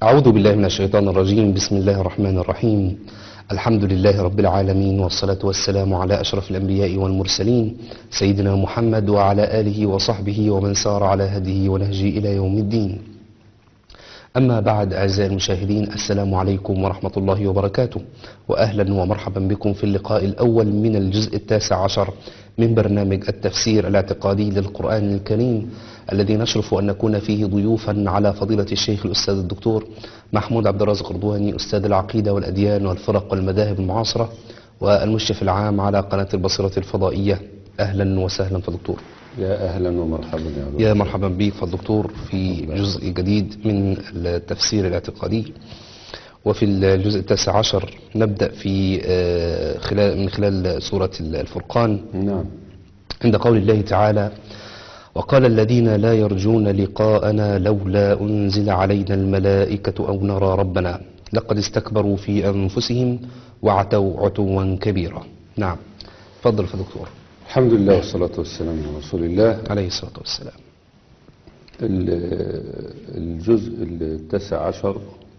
أعوذ بالله من الشيطان الرجيم بسم الله الرحمن الرحيم الحمد لله رب العالمين والصلاة والسلام على أشرف الأنبياء والمرسلين سيدنا محمد وعلى آله وصحبه ومن سار على هديه ونهجه إلى يوم الدين أما بعد أعزائي المشاهدين السلام عليكم ورحمة الله وبركاته وأهلا ومرحبا بكم في اللقاء الأول من الجزء التاسع عشر من برنامج التفسير الاعتقادي للقرآن الكريم الذي نشرف أن نكون فيه ضيوفا على فضيلة الشيخ الأستاذ الدكتور محمود عبد الرازق رضواني أستاذ العقيدة والأديان والفرق والمذاهب المعاصرة والمشرف العام على قناة البصيرة الفضائية أهلا وسهلا في الدكتور يا اهلا ومرحبا يا رب يا مرحبا بك فالدكتور في جزء جديد من التفسير الاعتقادي وفي الجزء التاسع عشر نبدأ في آه، خلال من خلال سورة الفرقان نعم عند قول الله تعالى وقال الذين لا يرجون لقاءنا لولا أنزل علينا الملائكة أو نرى ربنا لقد استكبروا في أنفسهم وعتوا عتوا كبيرا نعم تفضل يا دكتور الحمد لله والصلاة والسلام على رسول الله عليه الصلاة والسلام ال- الجزء التاسع عشر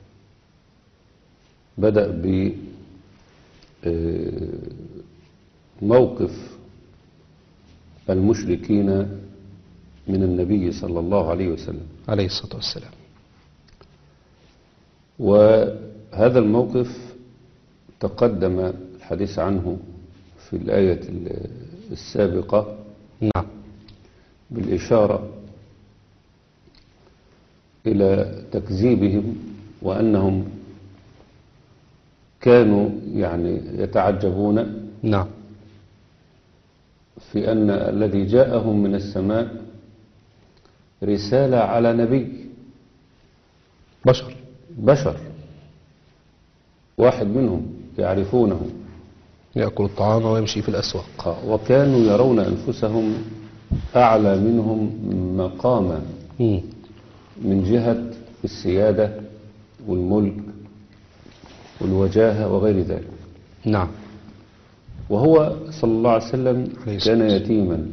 بدأ ب آه، موقف المشركين من النبي صلى الله عليه وسلم عليه الصلاة والسلام وهذا الموقف تقدم الحديث عنه في الآية ال- السابقة نعم بالإشارة إلى تكذيبهم وأنهم كانوا يعني يتعجبون نعم في أن الذي جاءهم من السماء رسالة على نبي بشر بشر واحد منهم يعرفونه يأكل الطعام ويمشي في الأسواق وكانوا يرون أنفسهم أعلى منهم مقاما مم. من جهة السيادة والملك والوجاهة وغير ذلك نعم وهو صلى الله عليه وسلم عليه الصلاة كان يتيما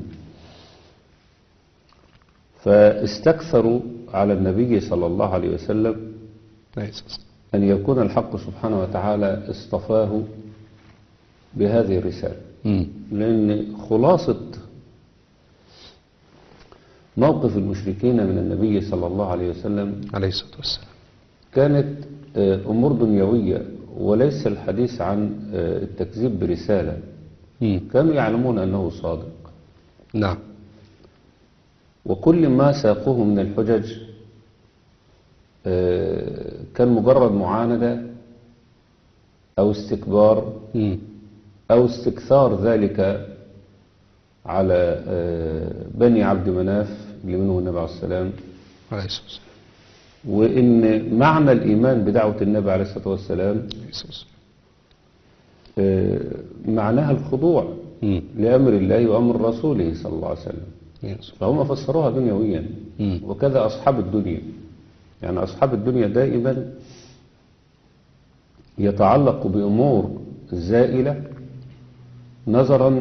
فاستكثروا على النبي صلى الله عليه وسلم عليه الصلاة والسلام. أن يكون الحق سبحانه وتعالى اصطفاه بهذه الرسالة مم. لأن خلاصة موقف المشركين من النبي صلى الله عليه وسلم عليه الصلاة والسلام كانت آه، أمور دنيوية وليس الحديث عن آه، التكذيب برسالة مم. كانوا يعلمون أنه صادق نعم وكل ما ساقوه من الحجج آه، كان مجرد معاندة أو استكبار مم. أو استكثار ذلك على آه، بني عبد مناف اللي منهم النبي عليه السلام عليه الصلاة والسلام وإن معنى الإيمان بدعوة النبي عليه الصلاة والسلام عليه الصلاة والسلام. آه، معناها الخضوع مم. لأمر الله وأمر رسوله صلى الله عليه وسلم عليه الصلاة فهم فسروها دنيويا مم. وكذا أصحاب الدنيا يعني أصحاب الدنيا دائما يتعلق بأمور زائلة نظرا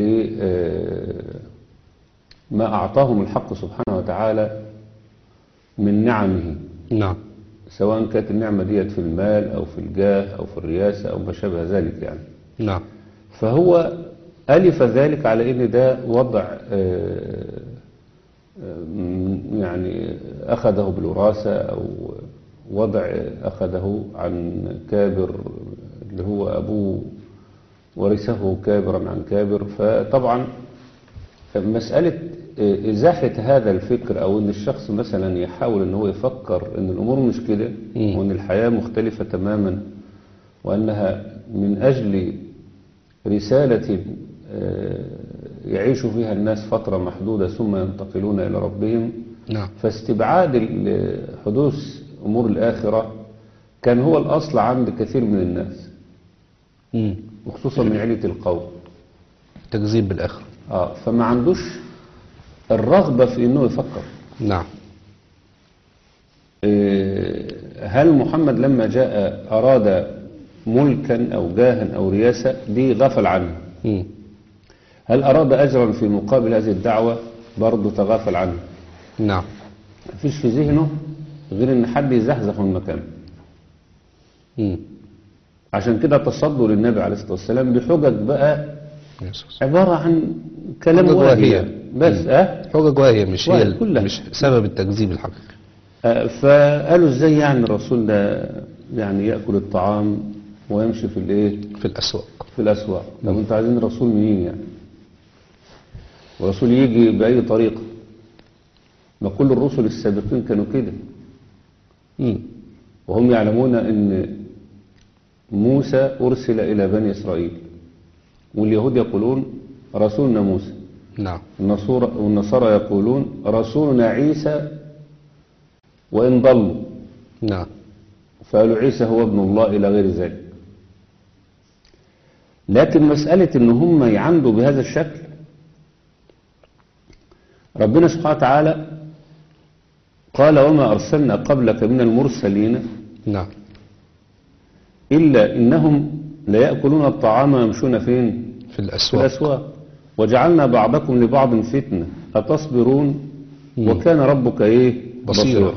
لما أعطاهم الحق سبحانه وتعالى من نعمه نعم سواء كانت النعمة ديت في المال أو في الجاه أو في الرياسة أو ما شابه ذلك يعني نعم فهو ألف ذلك على أن ده وضع آه، آه، يعني أخذه بالوراثة أو وضع أخذه عن كابر اللي هو أبوه ورثه كابرا عن كابر فطبعا مسألة آه، إزاحة هذا الفكر أو أن الشخص مثلا يحاول أن هو يفكر أن الأمور مش كده مم. وأن الحياة مختلفة تماما وأنها من أجل رسالة آه، يعيش فيها الناس فترة محدودة ثم ينتقلون إلى ربهم نعم فاستبعاد ال- حدوث أمور الآخرة كان هو الأصل عند كثير من الناس مم. وخصوصا من علة القوم تكذيب بالآخرة آه فما عندوش الرغبة في أنه يفكر نعم آه، هل محمد لما جاء أراد ملكا أو جاها أو رياسة دي غفل عنه مم. هل أراد أجرا في مقابل هذه الدعوة برضه تغافل عنه نعم مفيش في ذهنه غير ان حد يزحزح من مكانه مم. عشان كده تصدوا للنبي عليه الصلاة والسلام بحجج بقى يس. عبارة عن كلام حجج واهية واهية. بس اه حجج واهية مش هي واهية ال- كلها. مش سبب التكذيب الحقيقي آه، فقالوا ازاي يعني الرسول ده يعني يأكل الطعام ويمشي في الايه في الأسواق في الأسواق طب انتوا عايزين رسول منين يعني ورسول يجي بأي طريقة ما كل الرسل السابقين كانوا كده مم. وهم يعلمون ان موسى أرسل إلى بني إسرائيل واليهود يقولون رسولنا موسى نعم النصارى والنصارى يقولون رسولنا عيسى وإن ضلوا نعم فقالوا عيسى هو ابن الله إلى غير ذلك لكن مسألة إن هم يعندوا بهذا الشكل ربنا سبحانه وتعالى قال وما أرسلنا قبلك من المرسلين نعم إلا إنهم ليأكلون الطعام ويمشون فين في في الأسواق الأسواق وجعلنا بعضكم لبعض فتنة أتصبرون مم. وكان ربك إيه بصيرا.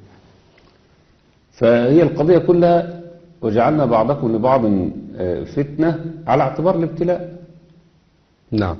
فهي القضية كلها وجعلنا بعضكم لبعض آه، فتنة على اعتبار الابتلاء نعم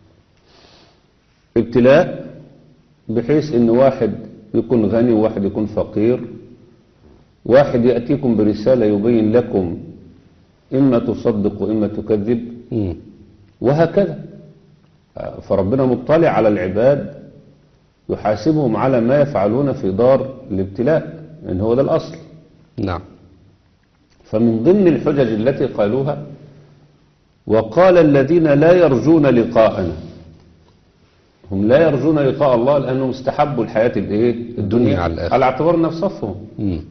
ابتلاء بحيث ان واحد يكون غني وواحد يكون فقير واحد يأتيكم برسالة يبين لكم إما تصدق وإما تكذب مم. وهكذا آه، فربنا مطلع على العباد يحاسبهم على ما يفعلون في دار الابتلاء ان هو ده الأصل نعم فمن ضمن الحجج التي قالوها وقال الذين لا يرجون لقاءنا هم لا يرجون لقاء الله لأنهم استحبوا الحياة الايه الدنيا على الآخرة. على اعتبار انها في صفهم مم.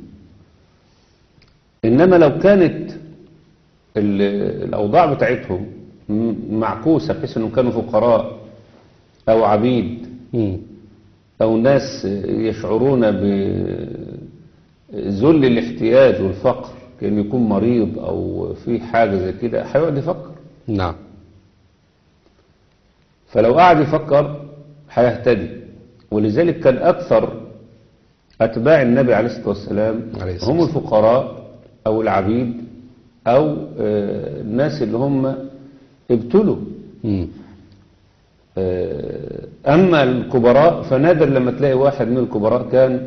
إنما لو كانت ال- الأوضاع بتاعتهم م- معكوسة بحيث أنهم كانوا فقراء أو عبيد مم. أو ناس يشعرون بذل الاحتياج والفقر كأن يكون مريض أو في حاجة زي كده هيقعد يفكر نعم فلو قعد يفكر هيهتدي ولذلك كان أكثر أتباع النبي عليه الصلاة والسلام عليه الصلاة هم الفقراء أو العبيد أو آه، الناس اللي هم ابتلوا مم. آه، أما الكبراء فنادر لما تلاقي واحد من الكبراء كان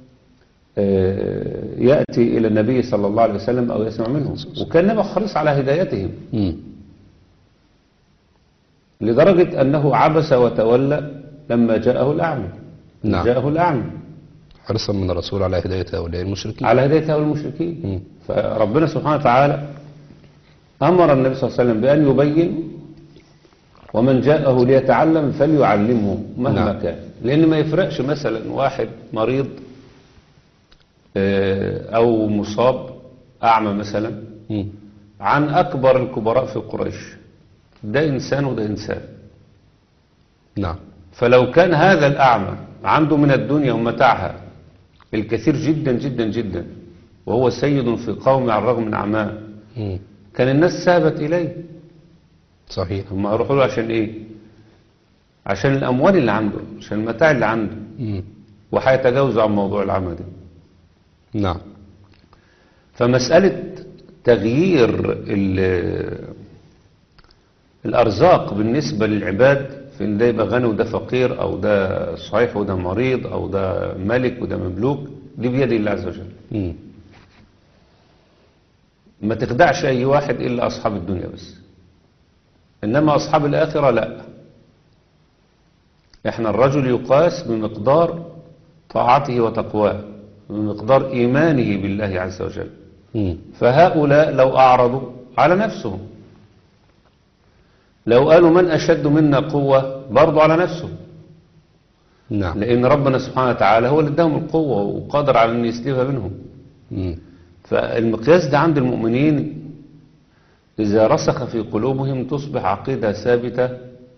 آه، يأتي إلى النبي صلى الله عليه وسلم أو يسمع منه وكان النبي حريص على هدايتهم مم. لدرجة أنه عبس وتولى لما جاءه الأعمى نعم. جاءه الأعمى حرصا من الرسول على هداية هؤلاء المشركين على هداية هؤلاء المشركين مم. فربنا سبحانه وتعالى أمر النبي صلى الله عليه وسلم بأن يبين ومن جاءه ليتعلم فليعلمه مهما نعم. كان لأن ما يفرقش مثلا واحد مريض آه، أو مصاب أعمى مثلا مم. عن أكبر الكبراء في قريش ده إنسان وده إنسان نعم فلو كان هذا الأعمى عنده من الدنيا ومتاعها الكثير جدا جدا جدا وهو سيد في قومه على الرغم من عماه مم. كان الناس سابت إليه صحيح هم هيروحوا له عشان إيه عشان الأموال اللي عنده عشان المتاع اللي عنده مم. وهيتجاوزوا عن موضوع العمى ده نعم فمسألة تغيير ال- الأرزاق بالنسبة للعباد في إن ده يبقى غني وده فقير أو ده صحيح وده مريض أو ده ملك وده مملوك دي بيد الله عز وجل مم. ما تخدعش أي واحد إلا أصحاب الدنيا بس إنما أصحاب الآخرة لا إحنا الرجل يقاس بمقدار طاعته وتقواه بمقدار إيمانه بالله عز وجل مم. فهؤلاء لو أعرضوا على نفسهم لو قالوا من أشد منا قوة برضو على نفسهم نعم لأن ربنا سبحانه وتعالى هو اللي اداهم القوة وقادر على أن يسلبها منهم مم. فالمقياس ده عند المؤمنين إذا رسخ في قلوبهم تصبح عقيدة ثابتة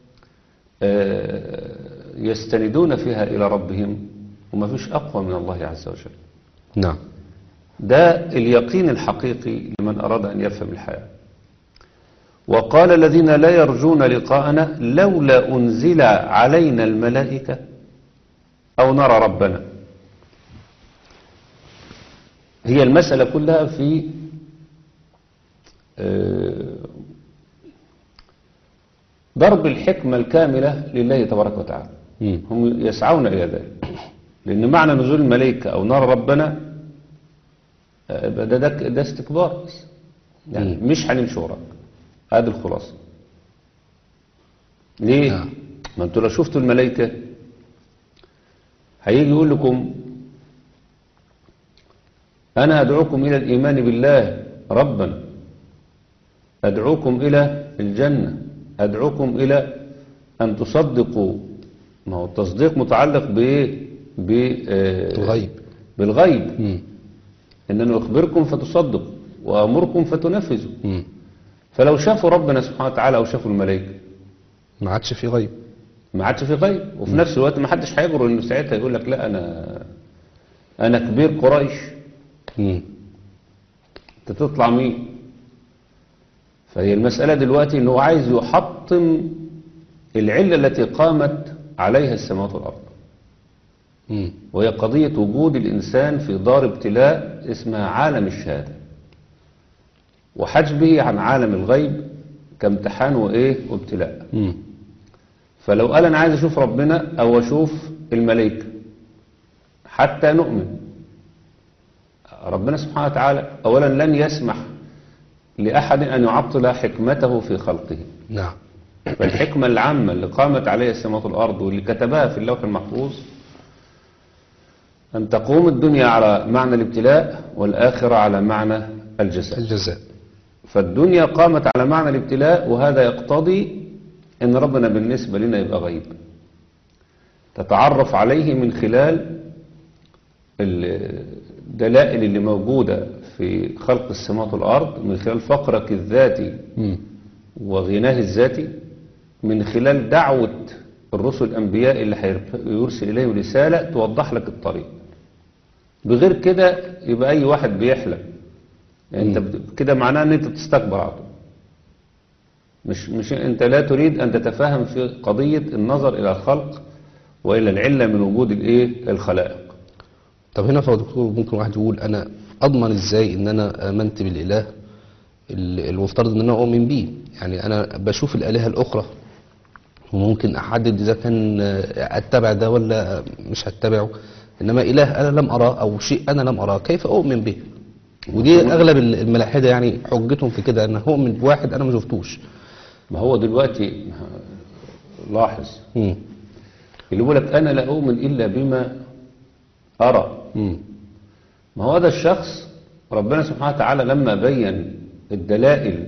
آه، يستندون فيها إلى ربهم وما فيش أقوى من الله عز وجل نعم ده اليقين الحقيقي لمن أراد أن يفهم الحياة وقال الذين لا يرجون لقاءنا لولا أنزل علينا الملائكة أو نرى ربنا هي المسألة كلها في آه، ضرب الحكمة الكاملة لله تبارك وتعالى مم. هم يسعون إلى ذلك لأن معنى نزول الملائكة أو نار ربنا آه، يبقى ده, ده, ده استكبار بس. يعني مم. مش هنمشي وراك هذه الخلاصة ليه؟ نعم. ما انتوا لو شفتوا الملائكة هيجي يقول لكم أنا أدعوكم إلى الإيمان بالله ربا أدعوكم إلى الجنة أدعوكم إلى أن تصدقوا ما هو التصديق متعلق بإيه؟ ب آه، الغيب. بالغيب مم. إن أنا أخبركم فتصدقوا وأمركم فتنفذوا مم. فلو شافوا ربنا سبحانه وتعالى أو شافوا الملائكة ما عادش في غيب ما عادش في غيب وفي نفس الوقت ما حدش هيجرؤ انه ساعتها يقول لك لا انا انا كبير قريش مم. انت تطلع مين فهي المسألة دلوقتي انه عايز يحطم العلة التي قامت عليها السماوات والأرض مم. وهي قضية وجود الإنسان في دار ابتلاء اسمها عالم الشهادة وحجبه عن عالم الغيب كامتحان وإيه وابتلاء مم. فلو قال أنا عايز أشوف ربنا أو أشوف الملائكة حتى نؤمن ربنا سبحانه وتعالى أولا لن يسمح لأحد أن يعطل حكمته في خلقه نعم فالحكمة العامة اللي قامت عليها السماوات والأرض واللي كتبها في اللوح المحفوظ أن تقوم الدنيا على معنى الابتلاء والآخرة على معنى الجزاء الجزاء فالدنيا قامت على معنى الابتلاء وهذا يقتضي أن ربنا بالنسبة لنا يبقى غيب تتعرف عليه من خلال الدلائل اللي موجودة في خلق السماوات والأرض من خلال فقرك الذاتي مم. وغناه الذاتي من خلال دعوة الرسل الأنبياء اللي هيرسل إليهم رسالة توضح لك الطريق بغير كده يبقى أي واحد بيحلم يعني انت بت- كده معناه ان انت بتستكبر على طول مش مش انت لا تريد ان تتفهم في قضية النظر الى الخلق والى العلة من وجود الايه الخلائق طب هنا يا دكتور ممكن واحد يقول انا اضمن ازاي ان انا امنت بالاله ال- المفترض ان انا اؤمن بيه يعني انا بشوف الالهه الاخرى وممكن احدد اذا كان آه، اتبع ده ولا مش هتبعه انما اله انا لم اراه او شيء انا لم اراه كيف اؤمن به ودي اغلب الملاحده يعني حجتهم في كده ان اؤمن بواحد انا ما شفتوش ما هو دلوقتي لاحظ مم. اللي يقول لك انا لا اؤمن الا بما ارى مم. ما هو هذا الشخص ربنا سبحانه وتعالى لما بين الدلائل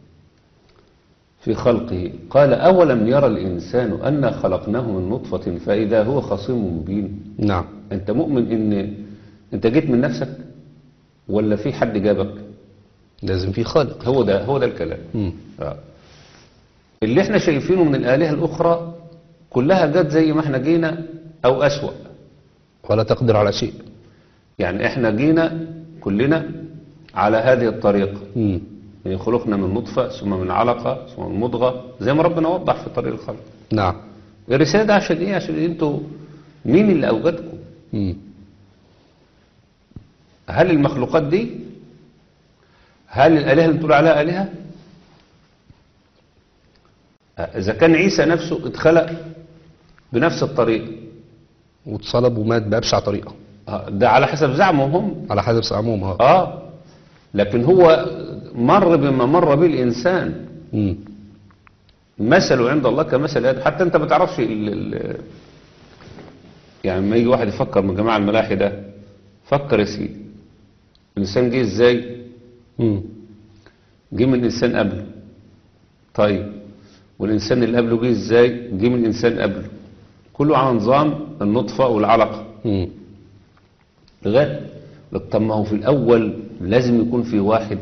في خلقه قال أولم يرى الإنسان أنا خلقناه من نطفة فإذا هو خصيم مبين نعم أنت مؤمن إن أنت جيت من نفسك ولا في حد جابك لازم في خالق هو ده هو ده الكلام مم. آه. اللي احنا شايفينه من الآلهة الأخرى كلها جت زي ما احنا جينا أو أسوأ ولا تقدر على شيء يعني احنا جينا كلنا على هذه الطريقة مم. يعني خلقنا من نطفة ثم من علقة ثم من مضغة زي ما ربنا وضح في طريق الخلق نعم الرسالة ده عشان ايه عشان انتوا مين اللي اوجدكم مم. هل المخلوقات دي هل الالهة اللي بتقول عليها الهة اذا كان عيسى نفسه اتخلق بنفس الطريقة واتصلب ومات بأبشع طريقة آه، ده على حسب زعمهم هم على حسب زعمهم اه اه لكن هو مر بما مر به الانسان مم. مثله عند الله كمثل آدم حتى انت ما تعرفش ال ال يعني لما يجي واحد يفكر من جماعة الملاحدة فكر يا سيدي الإنسان جه ازاي مم. جه من الإنسان قبله طيب والإنسان اللي قبله جه ازاي جه من الإنسان قبله كله على نظام النطفة والعلقة مم. لغاية طب ما هو في الأول لازم يكون في واحد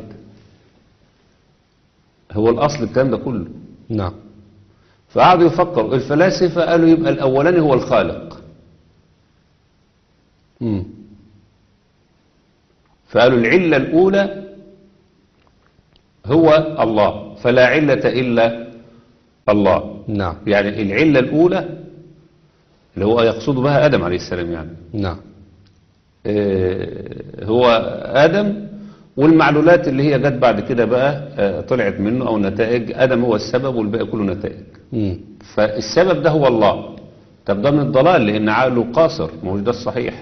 هو الأصل الكلام ده كله نعم فقعدوا يفكروا الفلاسفة قالوا يبقى الأولاني هو الخالق مم. فقالوا العلة الأولى هو الله فلا علة إلا الله نعم يعني العلة الأولى اللي هو يقصد بها آدم عليه السلام يعني نعم آه، هو آدم والمعلولات اللي هي جت بعد كده بقى آه، طلعت منه أو نتائج آدم هو السبب والباقي كله نتائج مم. فالسبب ده هو الله طب ده من الضلال لأن عقله قاصر ما هوش ده الصحيح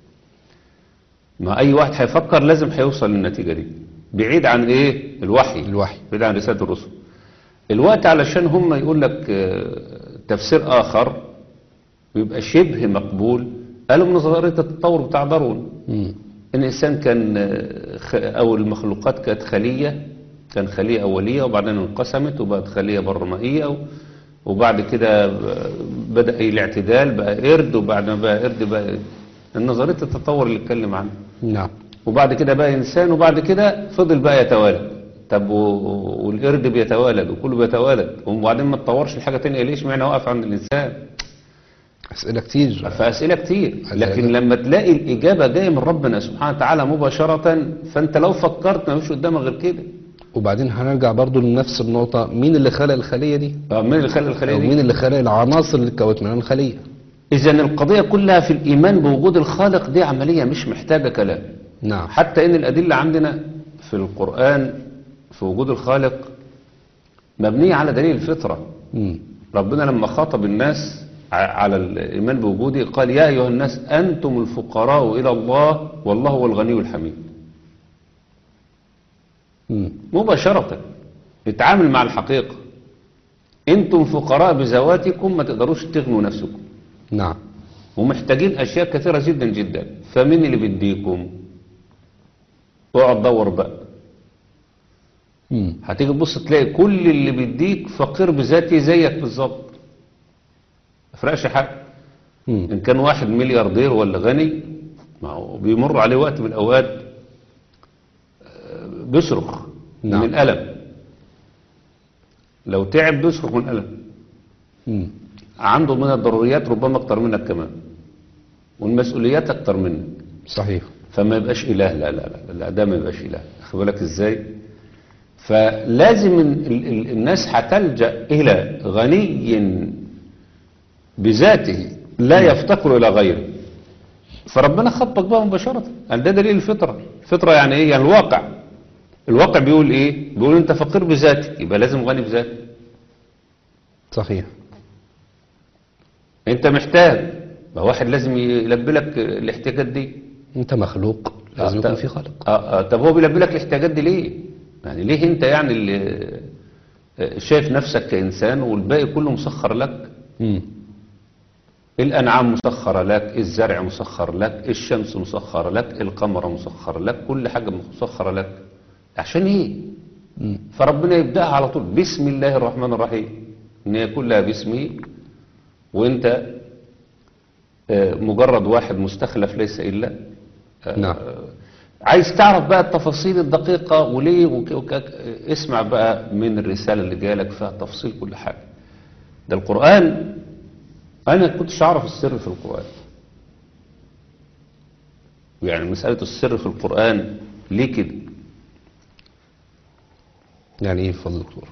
ما أي واحد هيفكر لازم هيوصل للنتيجة دي بعيد عن إيه الوحي الوحي بعيد عن رسالة الرسل الوقت علشان هم يقول لك آه، تفسير آخر ويبقى شبه مقبول قالوا من نظرية التطور بتاع داروين مم. ان الانسان كان آه، خ- او المخلوقات كانت خليه كان خليه اوليه وبعدين انقسمت وبقت خليه برمائيه و- وبعد كده آه، بدا الاعتدال بقى قرد وبعد ما بقى قرد بقى نظريه التطور اللي اتكلم عنها نعم وبعد كده بقى انسان وبعد كده فضل بقى يتوالد طب و- والقرد بيتوالد وكله بيتوالد وبعدين ما اتطورش لحاجه تانية ليش معنى واقف عند الانسان أسئلة كتير فأسئلة كتير عايز لكن أجاوب. لما تلاقي الإجابة جاية من ربنا سبحانه وتعالى مباشرة فأنت لو فكرت ما فيش قدامك غير كده وبعدين هنرجع برضو لنفس النقطة مين اللي خلق الخلية دي آه، مين اللي خلق الخلية أو دي؟ مين اللي خلق العناصر اللي كونت منها الخلية إذا القضية كلها في الإيمان بوجود الخالق دي عملية مش محتاجة كلام نعم حتى إن الأدلة عندنا في القرآن في وجود الخالق مبنية على دليل الفطرة مم. ربنا لما خاطب الناس ع- على الإيمان بوجوده قال يا أيها الناس أنتم الفقراء إلى الله والله هو الغني الحميد مم. مباشرة اتعامل مع الحقيقة انتم فقراء بذواتكم ما تقدروش تغنوا نفسكم نعم ومحتاجين اشياء كثيرة جدا جدا فمين اللي بيديكم اقعد دور بقى مم. هتيجي تبص تلاقي كل اللي بيديك فقير بذاتي زيك بالظبط ما فرقش حاجة مم. ان كان واحد ملياردير ولا غني ما هو بيمر عليه وقت من الاوقات آه، بيصرخ نعم. من الالم لو تعب بيصرخ من الالم مم. عنده من الضروريات ربما اكتر منك كمان والمسؤوليات اكتر منك صحيح فما يبقاش اله لا لا لا, لا ده ما يبقاش اله خد بالك ازاي فلازم ال- ال- ال- الناس هتلجأ الى غني بذاته لا يفتقر الى غيره فربنا خطك بقى مباشرة قال ده دليل الفطرة الفطرة يعني ايه يعني الواقع الواقع بيقول ايه بيقول انت فقير بذاتك يبقى لازم غني بذاتك صحيح انت محتاج ما واحد لازم يلبي لك الاحتياجات دي أنت مخلوق لازم آه، يكون طب- في خالق آه آه طب هو بيلبي لك الاحتياجات دي ليه يعني ليه انت يعني اللي آه، شايف نفسك كإنسان والباقي كله مسخر لك مم. الأنعام مسخرة لك الزرع مسخر لك الشمس مسخرة لك القمر مسخر لك كل حاجة مسخرة لك عشان ايه مم. فربنا يبدأها على طول بسم الله الرحمن الرحيم ان هي كلها باسمه وانت آه، مجرد واحد مستخلف ليس إلا آه، نعم. عايز تعرف بقى التفاصيل الدقيقة وليه وك... وك... اسمع بقى من الرسالة اللي جالك فيها تفصيل كل حاجة ده القرآن أنا كنتش أعرف السر في القرآن يعني مسألة السر في القرآن ليه كده يعني إيه فضل دكتور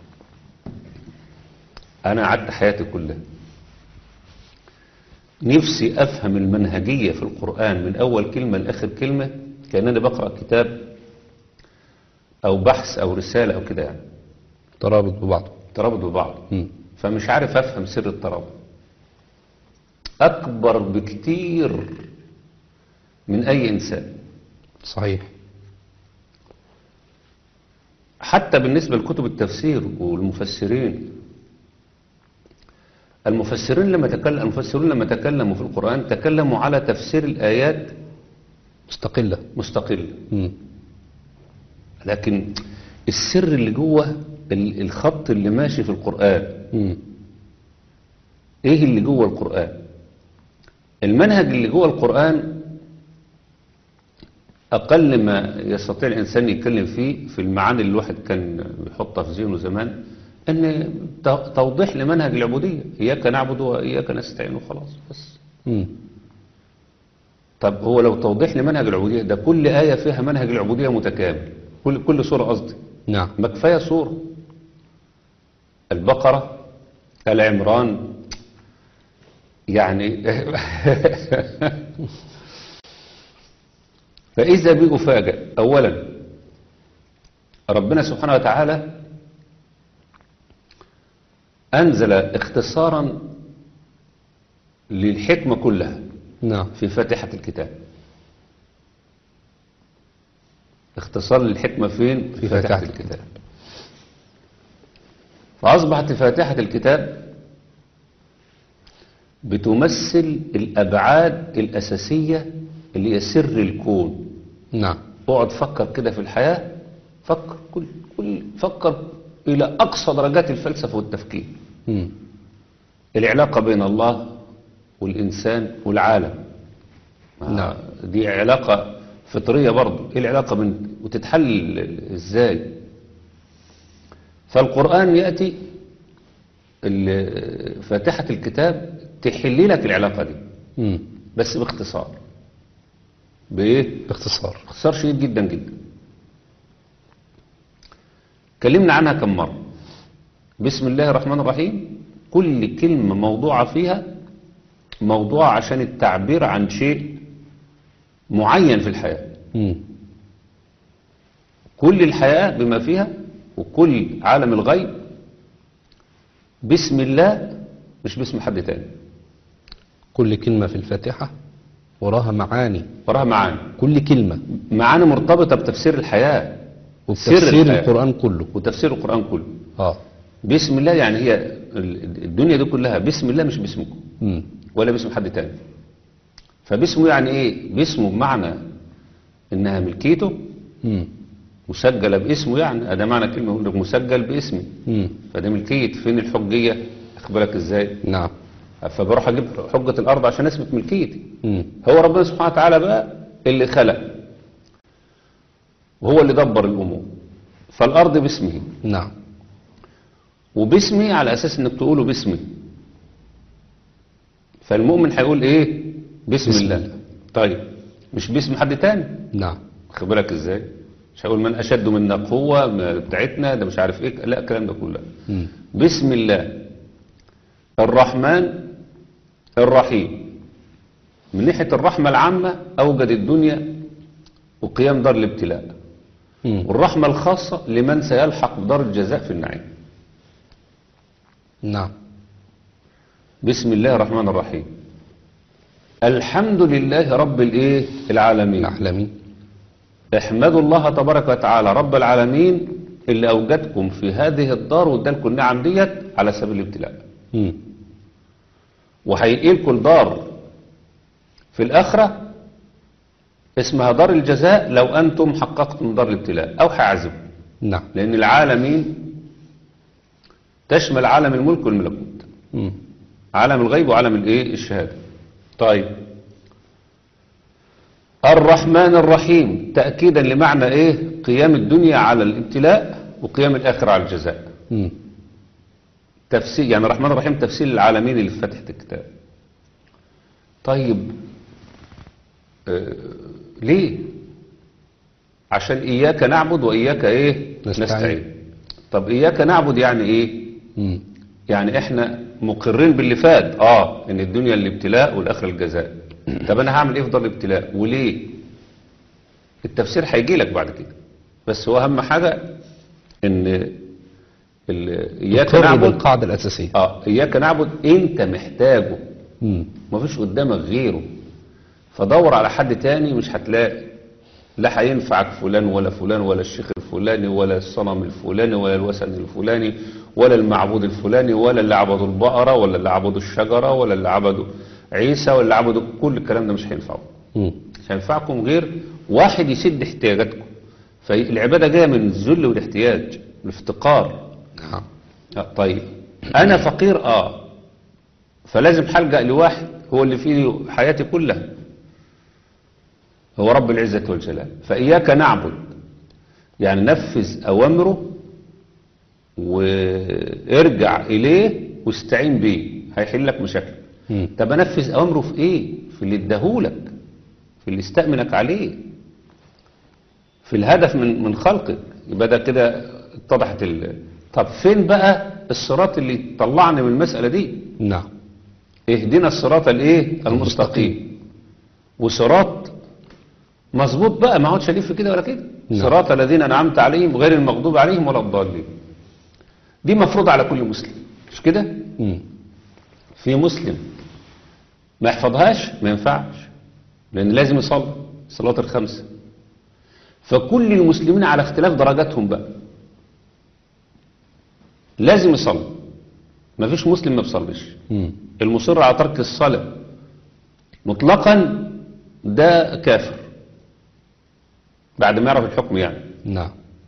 أنا قعدت حياتي كلها نفسي أفهم المنهجية في القرآن من أول كلمة لآخر كلمة كأنني بقرأ كتاب أو بحث أو رسالة أو كده يعني ترابط ببعضه ترابط ببعض مم. فمش عارف أفهم سر الترابط أكبر بكتير من أي إنسان صحيح حتى بالنسبة لكتب التفسير والمفسرين المفسرين لما تكلم المفسرون لما تكلموا في القرآن تكلموا على تفسير الآيات مستقلة مستقل مم. لكن السر اللي جوه ال- الخط اللي ماشي في القرآن مم. ايه اللي جوه القرآن المنهج اللي جوه القرآن أقل ما يستطيع الإنسان يتكلم فيه في المعاني اللي الواحد كان بيحطها في ذهنه زمان أن ت- توضيح لمنهج العبودية إياك نعبد وإياك نستعين وخلاص بس مم. طب هو لو توضيح لمنهج العبودية ده كل آية فيها منهج العبودية متكامل كل كل سورة قصدي نعم ما كفاية سورة البقرة آل عمران يعني فإذا بي أفاجأ أولا ربنا سبحانه وتعالى أنزل اختصارا للحكمة كلها نعم في فاتحة الكتاب اختصار للحكمة فين؟ في فاتحة فاتحة الكتاب فأصبحت فاتحة الكتاب بتمثل الأبعاد الأساسية اللي هي سر الكون نعم اقعد فكر كده في الحياة فكر كل كل فكر إلى أقصى درجات الفلسفة والتفكير مم. العلاقة بين الله والإنسان والعالم نعم. دي علاقة فطرية برضو ايه العلاقة بين وتتحل ازاي فالقرآن يأتي ال- فاتحة الكتاب تحل لك العلاقة دي مم. بس باختصار بايه باختصار اختصار شديد جدا جدا كلمنا عنها كم مرة بسم الله الرحمن الرحيم كل كلمة موضوعة فيها موضوعة عشان التعبير عن شيء معين في الحياة مم. كل الحياة بما فيها وكل عالم الغيب بسم الله مش باسم حد تاني كل كلمة في الفاتحة وراها معاني وراها معاني كل كلمة معاني مرتبطة بتفسير الحياة سر وبتفسير الحياة. القرآن كله وتفسير القرآن كله اه بسم الله يعني هي ال- الدنيا دي كلها بسم الله مش باسمكم مم. ولا باسم حد تاني فباسمه يعني ايه باسمه بمعنى انها ملكيته مم. مسجلة باسمه يعني ده معنى كلمة يقول لك مسجل باسمي مم. فده ملكية فين الحجية اخبرك ازاي نعم فبروح اجيب حجة الارض عشان اثبت ملكيتي مم. هو ربنا سبحانه وتعالى بقى اللي خلق وهو اللي دبر الامور فالارض باسمه نعم وباسمي على اساس انك تقوله باسمي فالمؤمن هيقول ايه باسم, بسم الله. الله. طيب مش باسم حد تاني نعم خد بالك ازاي مش هقول من اشد منا قوه ما بتاعتنا ده مش عارف ايه لا الكلام ده كله مم. بسم الله الرحمن الرحيم من ناحيه الرحمه العامه اوجد الدنيا وقيام دار الابتلاء مم. والرحمه الخاصه لمن سيلحق بدار الجزاء في النعيم نعم بسم الله الرحمن الرحيم الحمد لله رب الايه العالمين الأحلامي احمدوا الله تبارك وتعالى رب العالمين اللي اوجدكم في هذه الدار وادالكم النعم ديت على سبيل الابتلاء مم. وهينقلكم الدار في الاخره اسمها دار الجزاء لو انتم حققتم دار الابتلاء او هيعذبكم نعم لان العالمين تشمل عالم الملك والملكوت مم. عالم الغيب وعالم الايه الشهاده طيب الرحمن الرحيم تاكيدا لمعنى ايه قيام الدنيا على الابتلاء وقيام الاخره على الجزاء مم. تفسير يعني الرحمن الرحيم تفسير العالمين اللي في فتحه الكتاب طيب آه ليه عشان اياك نعبد واياك ايه نستعين. نستعين طب اياك نعبد يعني ايه مم. يعني احنا مقرين باللي فات اه ان الدنيا الابتلاء والاخره الجزاء طب انا هعمل ايه في دار الابتلاء وليه التفسير هيجي لك بعد كده بس هو اهم حاجه ان ال- اياك تقر نعبد بالقاعدة الأساسية اه اياك نعبد انت محتاجه مم. مفيش قدامك غيره فدور على حد تاني مش هتلاقي لا هينفعك فلان ولا فلان ولا الشيخ الفلاني ولا الصنم الفلاني ولا الوثن الفلاني ولا المعبود الفلاني ولا اللي عبدوا البقرة ولا اللي عبدوا الشجرة ولا اللي عبدوا عيسى ولا اللي عبدوا كل الكلام ده مش هينفعه مم. مش هينفعكم غير واحد يسد احتياجاتكم فالعبادة جاية من الذل والاحتياج الافتقار نعم آه، طيب انا فقير اه فلازم هلجأ لواحد هو اللي فيه حياتي كلها هو رب العزة والجلال فإياك نعبد يعني نفذ أوامره وارجع إليه واستعين بيه هيحل لك مشاكلك مم. طب انفذ أوامره في إيه في اللي اداهولك في اللي استأمنك عليه في الهدف من من خلقك يبقى ده كده اتضحت ال... طب فين بقى الصراط اللي طلعني من المسألة دي نعم اهدنا الصراط الايه المستقيم وصراط مظبوط بقى ما عودش الف كده ولا كده نعم. صراط الذين انعمت عليهم غير المغضوب عليهم ولا الضالين دي مفروضة على كل مسلم مش كده مم. في مسلم ما يحفظهاش ما ينفعش لان لازم يصلي الصلوات الخمسه فكل المسلمين على اختلاف درجاتهم بقى لازم يصلي ما فيش مسلم ما بيصليش مم. المصر على ترك الصلاة مطلقا ده كافر بعد ما يعرف الحكم يعني نعم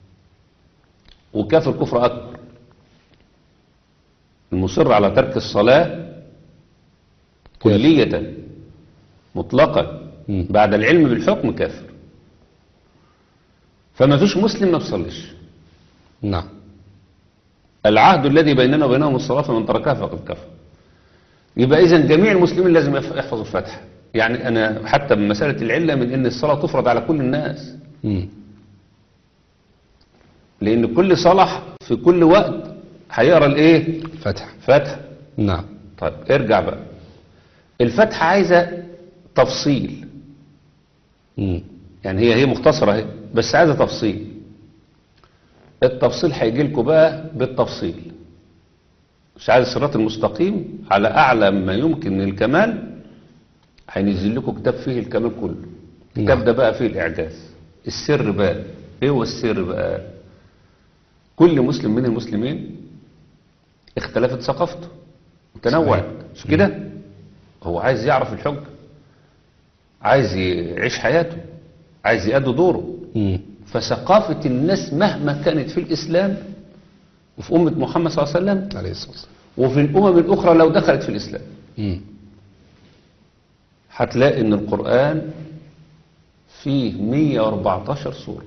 وكافر كفر أكبر المصر على ترك الصلاة كلية مطلقا مم. بعد العلم بالحكم كافر فما فيش مسلم ما بيصليش نعم العهد الذي بيننا وبينهم الصلاة فمن تركها فقد كفر يبقى إذا جميع المسلمين لازم يف- يحفظوا الفاتحة يعني أنا حتى بمسألة العلة من أن الصلاة تفرض على كل الناس مم. لأن كل صلاح في كل وقت هيقرأ الإيه فتح فاتحة نعم طيب ارجع بقى الفاتحة عايزة تفصيل مم. يعني هي هي مختصرة اهي بس عايزة تفصيل التفصيل هيجي لكم بقى بالتفصيل مش عايز الصراط المستقيم على أعلى ما يمكن من الكمال هينزل لكم كتاب فيه الكمال كله الكتاب نعم. ده بقى فيه الإعجاز السر بقى ايه هو السر بقى كل مسلم من المسلمين اختلفت ثقافته وتنوعت مش كده هو عايز يعرف الحج عايز يعيش حياته عايز يأدي دوره مم. فثقافة الناس مهما كانت في الإسلام وفي أمة محمد صلى الله عليه وسلم عليه الصلاة والسلام وفي الأمم الأخرى لو دخلت في الإسلام مم. هتلاقي إن القرآن فيه 114 سورة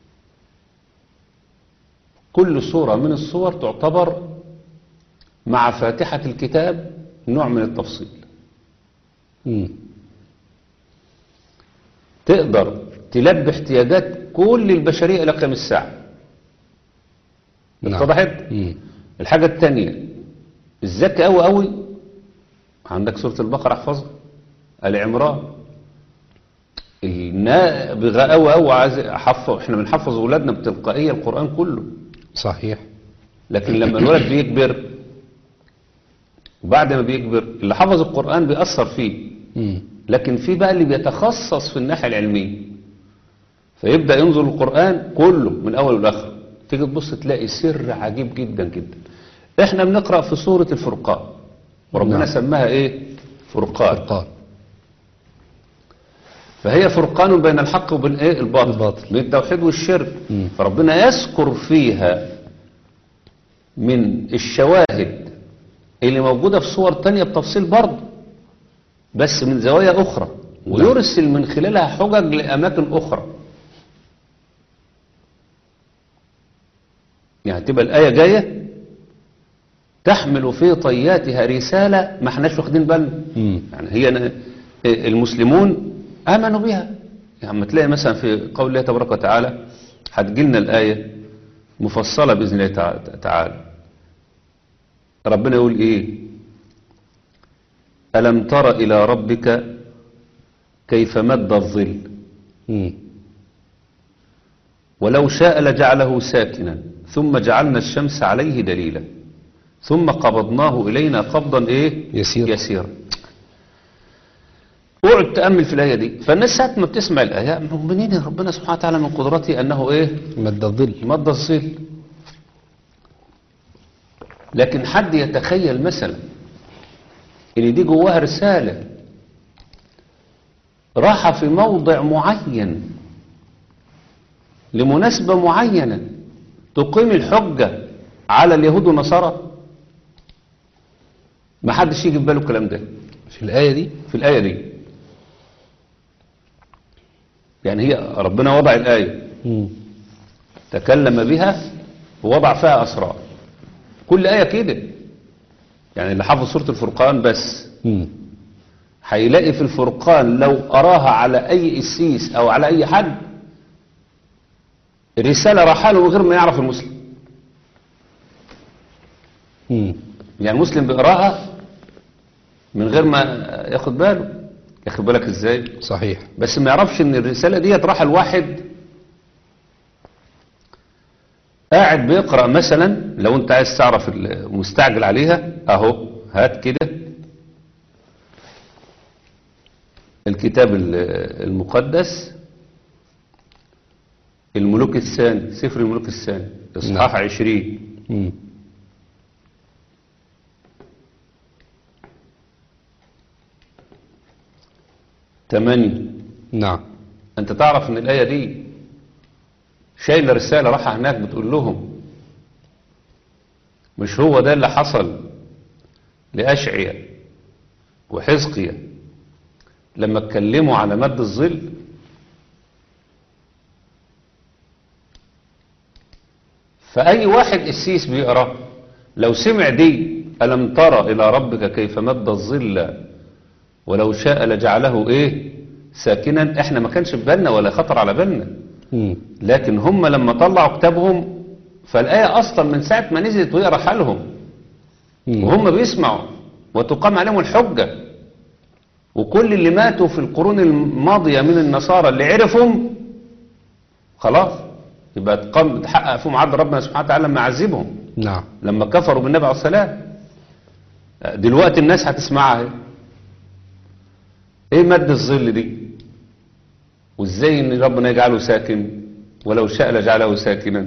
كل سورة من السور تعتبر مع فاتحة الكتاب نوع من التفصيل مم. تقدر تلبي احتياجات كل البشرية إلى قيام الساعة نعم. اتضحت؟ مم. الحاجة التانية الذكي أوي أوي عندك سورة البقرة احفظها آل عمران النابغة أوي أوي عايز أحفظ احنا بنحفظ أولادنا بتلقائية القرآن كله صحيح لكن لما الولد بيكبر وبعد ما بيكبر اللي حفظ القرآن بيأثر فيه مم. لكن في بقى اللي بيتخصص في الناحية العلمية فيبدأ ينظر القرآن كله من أول لآخر تيجي تبص تلاقي سر عجيب جدا جدا احنا بنقرأ في سورة الفرقان وربنا نعم. سماها ايه فرقان فرقان فهي فرقان بين الحق وبين ايه الباطل, الباطل. بين التوحيد والشرك مم. فربنا يذكر فيها من الشواهد اللي موجودة في صور تانية بتفصيل برضه بس من زوايا أخرى ويرسل من خلالها حجج لأماكن أخرى يعني تبقى الآية جاية تحمل في طياتها رسالة ما احناش واخدين بالنا مم. يعني هي ن- المسلمون آمنوا بها يعني لما تلاقي مثلا في قول الله تبارك وتعالى هتجيلنا الآية مفصلة بإذن الله تع- تعالى ربنا يقول إيه ألم تر إلى ربك كيف مد الظل مم. ولو شاء لجعله ساكنا ثم جعلنا الشمس عليه دليلا ثم قبضناه إلينا قبضا إيه يسير. يسيرا اقعد تأمل في الآية دي فالناس ساعة ما بتسمع الآية مؤمنين إن ربنا سبحانه وتعالى من قدرته أنه إيه مد الظل مد الظل لكن حد يتخيل مثلا ان دي جواها رسالة راحة في موضع معين لمناسبة معينة تقيم الحجة على اليهود والنصارى ما حدش يجي في باله الكلام ده في الآية دي في الآية دي يعني هي ربنا وضع الآية مم. تكلم بها ووضع فيها أسرار كل آية كده يعني اللي حافظ سورة الفرقان بس مم. هيلاقي في الفرقان لو أراها على أي قسيس أو على أي حد رسالة راحله من غير ما يعرف المسلم مم. يعني المسلم بيقراها من غير ما ياخد باله ياخد بالك ازاي صحيح بس ما يعرفش ان الرسالة ديت راح الواحد قاعد بيقرأ مثلا لو انت عايز تعرف المستعجل عليها اهو هات كده الكتاب ال- المقدس الملوك الثاني سفر الملوك الثاني اصحاح عشرين مم. تمانية نعم انت تعرف ان الايه دي شايله رساله رايحه هناك بتقول لهم مش هو ده اللي حصل لاشعيا وحزقيا لما اتكلموا على مد الظل فاي واحد قسيس بيقرا لو سمع دي الم ترى الى ربك كيف مد الظل ولو شاء لجعله ايه ساكنا احنا ما كانش في بالنا ولا خطر على بالنا مم. لكن هم لما طلعوا كتابهم فالآية أصلا من ساعة ما نزلت ويقرا حالهم مم. وهم بيسمعوا وتقام عليهم الحجة وكل اللي ماتوا في القرون الماضية من النصارى اللي عرفهم خلاص يبقى تقام تحقق فيهم عدل ربنا سبحانه وتعالى لما يعذبهم نعم لما كفروا بالنبي عليه السلام دلوقتي الناس هتسمعها اهي. ايه مد الظل دي وازاي ان ربنا يجعله ساكن ولو شاء لجعله ساكنا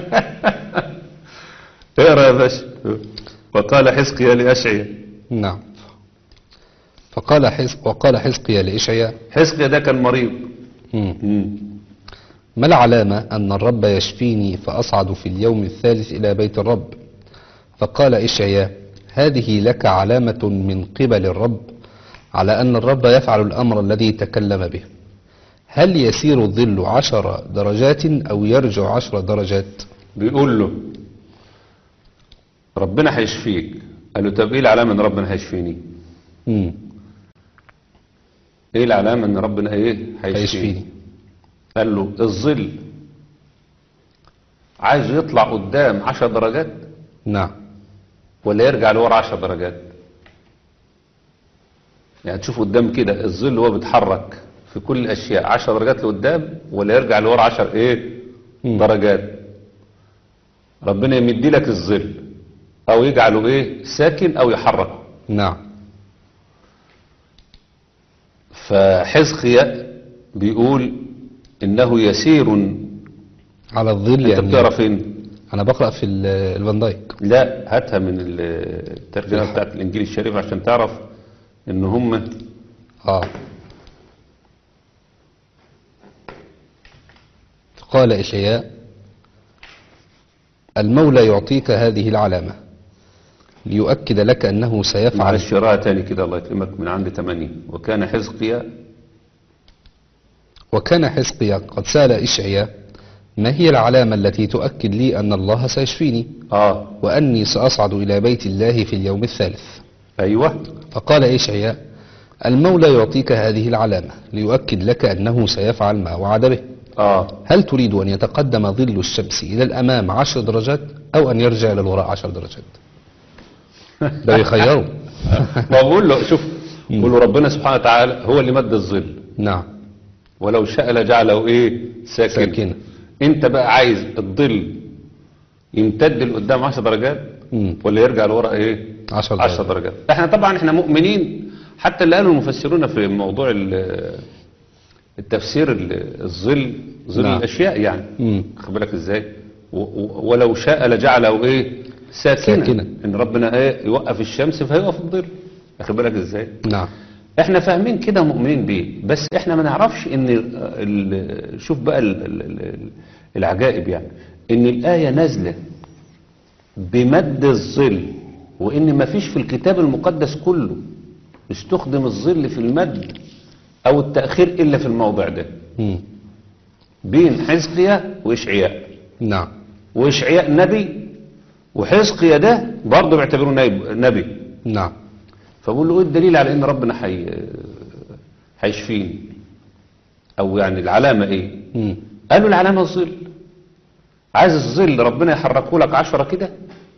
اقرا يا باشا وقال حزقيا لاشعيا نعم فقال حزق وقال حزقيا لإشعياء حزقيا ده كان مريض مم. مم. ما العلامة أن الرب يشفيني فأصعد في اليوم الثالث إلى بيت الرب فقال إشعياء هذه لك علامة من قبل الرب على أن الرب يفعل الأمر الذي تكلم به هل يسير الظل عشر درجات أو يرجع عشر درجات بيقول له ربنا هيشفيك قال له طب ايه العلامه ان ربنا هيشفيني مم. ايه العلامه ان ربنا ايه هيشفيني قال له الظل عايز يطلع قدام عشر درجات نعم ولا يرجع لورا عشر درجات يعني تشوف قدام كده الظل هو بيتحرك في كل الاشياء عشر درجات لقدام ولا يرجع لورا عشر ايه مم. درجات ربنا يمدي لك الظل او يجعله ايه ساكن او يحركه نعم فحزقيا بيقول انه يسير على الظل انت بتقرا يعني فين أنا بقرأ في ال- الفان دايك لا هاتها من الترجمه بالحق. بتاعت الانجيل الشريف عشان تعرف ان هم آه قال إشعياء المولى يعطيك هذه العلامة ليؤكد لك أنه سيفعل معلش اقراها تاني كده الله يكرمك من عند 8 وكان حزقيا وكان حزقيا قد سأل إشعياء ما هي العلامة التي تؤكد لي أن الله سيشفيني اه وأني سأصعد إلى بيت الله في اليوم الثالث ايوه فقال إشعياء المولى يعطيك هذه العلامة ليؤكد لك أنه سيفعل ما وعد به اه هل تريد أن يتقدم ظل الشمس إلى الأمام عشر درجات أو أن يرجع إلى الوراء عشر درجات ده يخيروا ما بقول له شوف بقول له ربنا سبحانه وتعالى هو اللي مد الظل نعم ولو شاء لجعله ايه ساكن ساكنة. انت بقى عايز الظل يمتد لقدام 10 درجات مم. ولا يرجع لورا ايه عشر درجات. 10 درجات احنا طبعا احنا مؤمنين حتى اللي قالوا المفسرون في موضوع ال- التفسير ال- الظل ظل نعم. الاشياء يعني مم. خد بالك ازاي و- و- ولو شاء لجعله ايه ساكنا, ساكنا. ان ربنا ايه يوقف الشمس فيوقف الظل خد بالك ازاي نعم احنا فاهمين كده مؤمنين بيه بس احنا ما نعرفش ان ال- شوف بقى ال- ال- ال- العجائب يعني ان الآية نازلة بمد الظل وان ما فيش في الكتاب المقدس كله استخدم الظل في المد او التأخير الا في الموضع ده مم. بين حزقيا واشعياء نعم واشعياء نبي وحزقيا ده برضه بيعتبروه نبي- نبي نعم فبقول له ايه الدليل على ان ربنا حي... هيشفيني او يعني العلامة ايه مم. قالوا العلامة الظل عايز الظل ربنا يحركه لك عشرة كده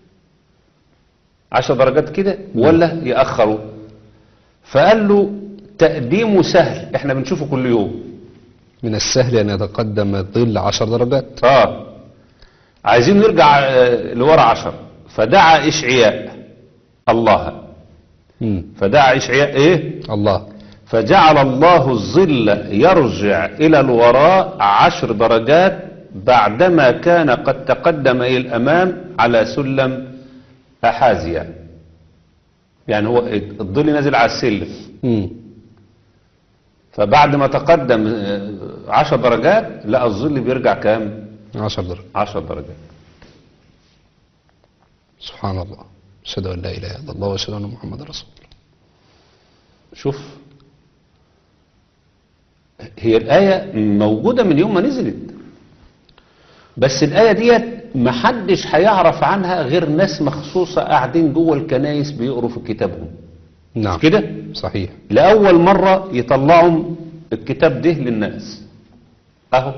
عشر درجات كده ولا يأخره فقال له تقديمه سهل احنا بنشوفه كل يوم من السهل أن يتقدم الظل عشر درجات اه عايزين نرجع آه، لورا عشر فدعا إشعياء الله مم. فدعا إشعياء ايه الله فجعل الله الظل يرجع إلى الوراء عشر درجات بعدما كان قد تقدم إلى الأمام على سلم أحازيا يعني هو الظل نازل على السلم مم. فبعد ما تقدم آه، عشر درجات لا الظل بيرجع كام عشر درجات عشر درجات سبحان الله أشهد أن لا إله إلا الله وأشهد أن محمد رسول الله شوف هي الآية موجودة من يوم ما نزلت بس الآية ديت محدش هيعرف عنها غير ناس مخصوصة قاعدين جوه الكنايس بيقروا في كتابهم نعم مش كده صحيح لأول مرة يطلعوا الكتاب ده للناس أهو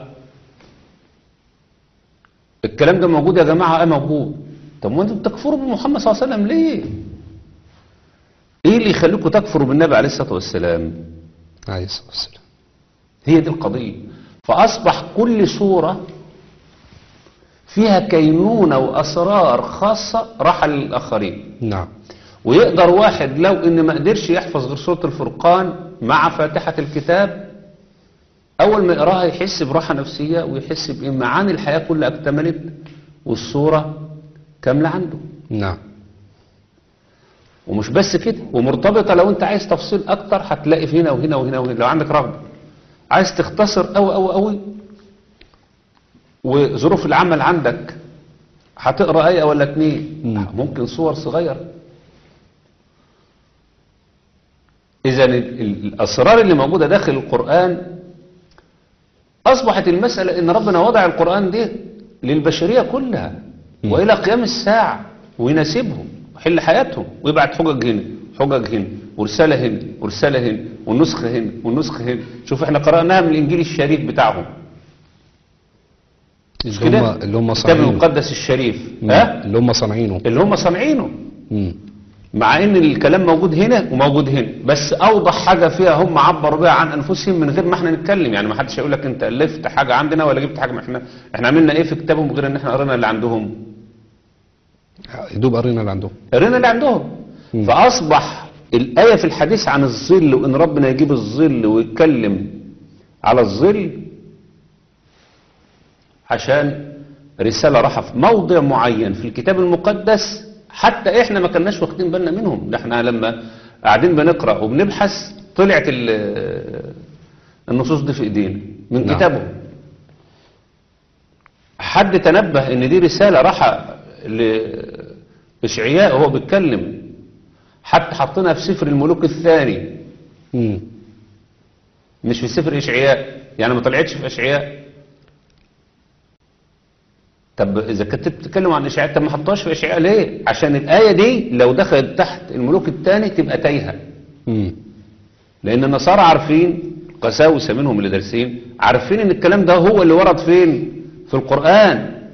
الكلام ده موجود يا جماعة اه موجود طب وانتوا بتكفروا بمحمد صلى الله عليه وسلم ليه ايه اللي يخليكم تكفروا بالنبي عليه الصلاة والسلام عليه الصلاة والسلام هي دي القضية فأصبح كل صورة فيها كينونة وأسرار خاصة راحة للآخرين نعم ويقدر واحد لو إن ما قدرش يحفظ غير سورة الفرقان مع فاتحة الكتاب أول ما يقراها يحس براحة نفسية ويحس بإن معاني الحياة كلها اكتملت والصورة كاملة عنده نعم ومش بس كده ومرتبطة لو انت عايز تفصيل اكتر هتلاقي في هنا وهنا وهنا وهنا لو عندك رغبة عايز تختصر قوي قوي قوي وظروف العمل عندك هتقرا ايه ولا اتنين مم. ممكن صور صغيرة اذا ال- ال- الاسرار اللي موجودة داخل القرآن اصبحت المسألة ان ربنا وضع القرآن ده للبشرية كلها مم. والى قيام الساعة ويناسبهم ويحل حياتهم ويبعت حجج هنا حجج هنا ورسالة هنا ورسالة هنا والنسخة هنا والنسخة هنا شوف احنا قرأناها من الانجيل الشريف بتاعهم مش اللي كده هم اللي هم الكتاب صانعينه المقدس الشريف مم. ها اللي هم صانعينه اللي هم صانعينه مم. مع ان الكلام موجود هنا وموجود هنا بس اوضح حاجة فيها هم عبروا بها عن انفسهم من غير ما احنا نتكلم يعني ما حدش هيقول لك انت الفت حاجة عندنا ولا جبت حاجة ما احنا احنا عملنا ايه في كتابهم غير ان احنا قرينا اللي عندهم يدوب قرينا اللي عندهم قرينا اللي عندهم مم. فاصبح الايه في الحديث عن الظل وان ربنا يجيب الظل ويتكلم على الظل عشان رساله راحه في موضع معين في الكتاب المقدس حتى احنا ما كناش واخدين بالنا منهم ده احنا لما قاعدين بنقرا وبنبحث طلعت ال- النصوص دي في ايدينا من نعم. كتابهم حد تنبه ان دي رسالة راحة لإشعياء وهو بيتكلم حتى حطينا في سفر الملوك الثاني مم. مش في سفر إشعياء يعني ما طلعتش في إشعياء طب إذا كنت بتتكلم عن إشعياء طب ما حطهاش في إشعياء ليه؟ عشان الآية دي لو دخلت تحت الملوك الثاني تبقى تايهة مم. لأن النصارى عارفين قساوسة منهم اللي دارسين عارفين إن الكلام ده هو اللي ورد فين؟ في القرآن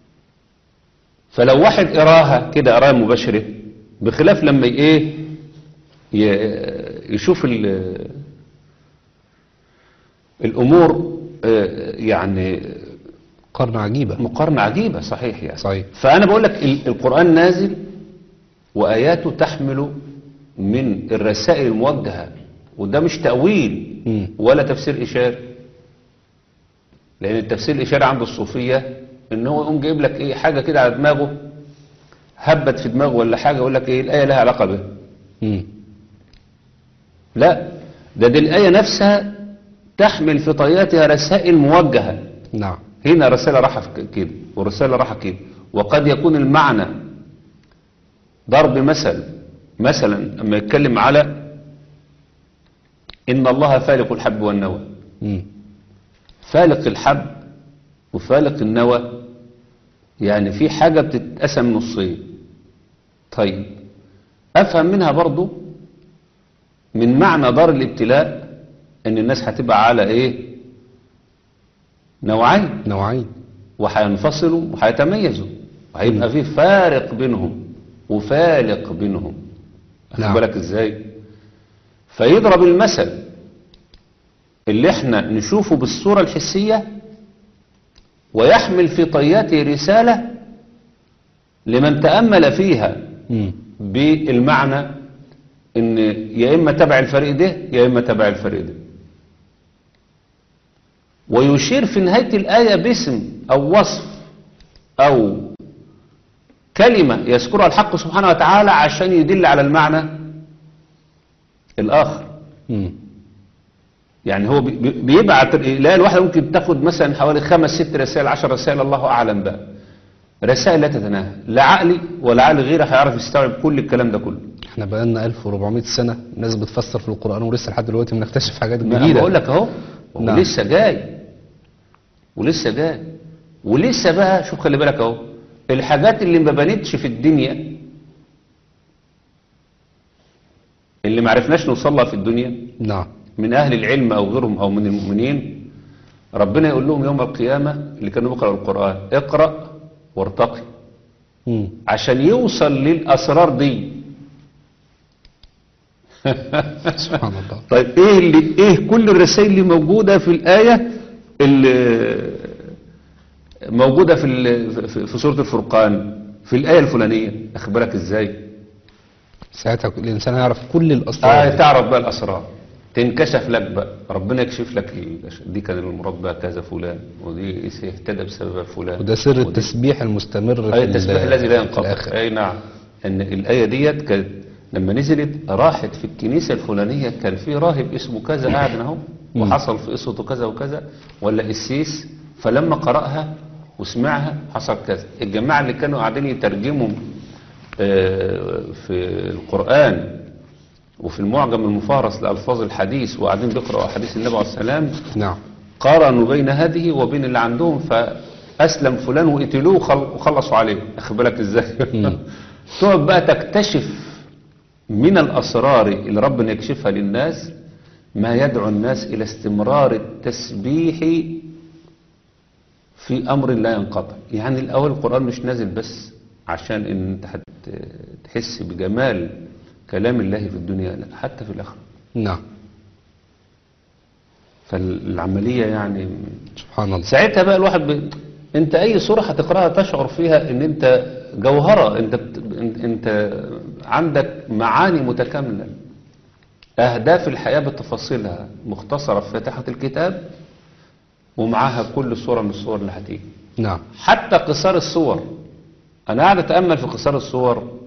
فلو واحد قراها كده قراءة مباشرة بخلاف لما ي- إيه ي- يشوف ال- الأمور آه، يعني قرن عجيبة مقارنة عجيبة صحيح يعني صحيح فأنا بقول لك ال- القرآن نازل وآياته تحمل من الرسائل الموجهة وده مش تأويل مم. ولا تفسير إشاري لأن التفسير الإشاري عند الصوفية إن هو يقوم جايب لك إيه حاجة كده على دماغه هبت في دماغه ولا حاجة يقول لك إيه الآية لها علاقة به مم. لا ده دي الآية نفسها تحمل في طياتها رسائل موجهة نعم هنا رسالة راحة في كده ورسالة راحة كده وقد يكون المعنى ضرب مثل مثلا لما يتكلم على إن الله فالق الحب والنوى مم. فالق الحب وفالق النوى يعني في حاجة بتتقسم نصين طيب أفهم منها برضو من معنى دار الابتلاء ان الناس هتبقى على ايه نوعين نوعين وهينفصلوا وهيتميزوا وهيبقى في فارق بينهم وفالق بينهم واخد نعم. بالك ازاي فيضرب المثل اللي احنا نشوفه بالصورة الحسية ويحمل في طياته رسالة لمن تأمل فيها مم. بالمعنى ان يا اما تبع الفريق ده يا اما تبع الفريق ده ويشير في نهاية الآية باسم أو وصف أو كلمة يذكرها الحق سبحانه وتعالى عشان يدل على المعنى الآخر مم. يعني هو بي- بي- بيبعت الآية الواحدة ممكن تاخد مثلا حوالي خمس ست رسائل عشر رسائل الله أعلم بقى رسائل لا تتناهى لا عقلي ولا عقل غيري هيعرف يستوعب كل الكلام ده كله احنا بقالنا 1400 سنة الناس بتفسر في القرآن ولسه لحد دلوقتي بنكتشف حاجات ما أنا جديدة بقول لك اهو نعم. ولسه جاي ولسه جاي ولسه بقى شوف خلي بالك اهو الحاجات اللي ما بانتش في الدنيا اللي ما عرفناش نوصل لها في الدنيا نعم من اهل العلم او غيرهم او من المؤمنين ربنا يقول لهم يوم القيامة اللي كانوا بيقرأوا القرآن اقرأ وارتقي مم. عشان يوصل للأسرار دي سبحان الله طيب ايه اللي ايه كل الرسائل اللي موجوده في الايه اللي موجوده في ال- في- في سوره الفرقان في الايه الفلانيه اخبرك ازاي ساعتها الإنسان هيعرف كل الأسرار آه دي. تعرف بقى الاسرار تنكشف لك بقى ربنا يكشف لك ال- دي كان المراد بقى كذا فلان ودي اهتدى بسبب فلان وده سر ودي- التسبيح المستمر في أي التسبيح ال- الذي لا في ينقطع الآخر أي نعم أن الآية ديت كانت لما نزلت راحت في الكنيسة الفلانية كان في راهب اسمه كذا قاعد هنا اهو وحصل في قصته كذا وكذا ولا قسيس فلما قرأها وسمعها حصل كذا الجماعة اللي كانوا قاعدين يترجموا آه، في القرآن وفي المعجم المفارس لألفاظ الحديث وقاعدين بيقرأوا أحاديث النبي عليه السلام نعم قارنوا بين هذه وبين اللي عندهم فأسلم فلان وقتلوه وخل- وخلصوا عليه أخد بالك إزاي تقعد بقى تكتشف من الأسرار اللي ربنا يكشفها للناس ما يدعو الناس إلى استمرار التسبيح في أمر لا ينقطع يعني الأول القرآن مش نازل بس عشان إن أنت هت- تحس بجمال كلام الله في الدنيا لا حتى في الآخرة نعم فالعملية يعني سبحان الله ساعتها بقى الواحد ب... انت اي صورة هتقراها تشعر فيها ان انت جوهرة انت بت... انت- انت عندك معاني متكاملة اهداف الحياة بتفاصيلها مختصرة في فاتحة الكتاب ومعاها كل صورة من الصور اللي هتيجي نعم حتى قصار الصور انا قاعد اتأمل في قصار الصور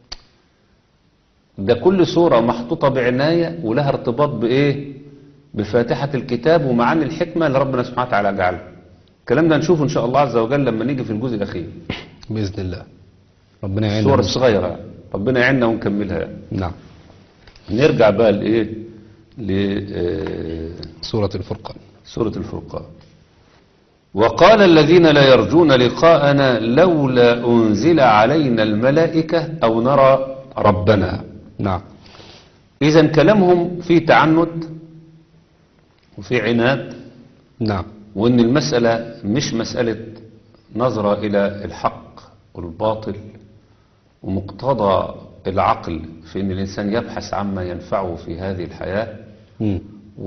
ده كل صورة محطوطة بعناية ولها ارتباط بايه بفاتحة الكتاب ومعاني الحكمة اللي ربنا سبحانه وتعالى جعلها الكلام ده نشوفه ان شاء الله عز وجل لما نيجي في الجزء الاخير بإذن الله ربنا يعيننا الصور ونص- الصغيرة يعني. ربنا يعيننا ونكملها يعني. نعم نرجع بقى لايه لسورة سورة الفرقان الفرقان وقال الذين لا يرجون لقاءنا لولا أنزل علينا الملائكة أو نرى ربنا نعم إذا كلامهم فيه تعنت وفي عناد نعم وإن المسألة مش مسألة نظرة إلى الحق والباطل ومقتضى العقل في أن الإنسان يبحث عما ينفعه في هذه الحياة مم.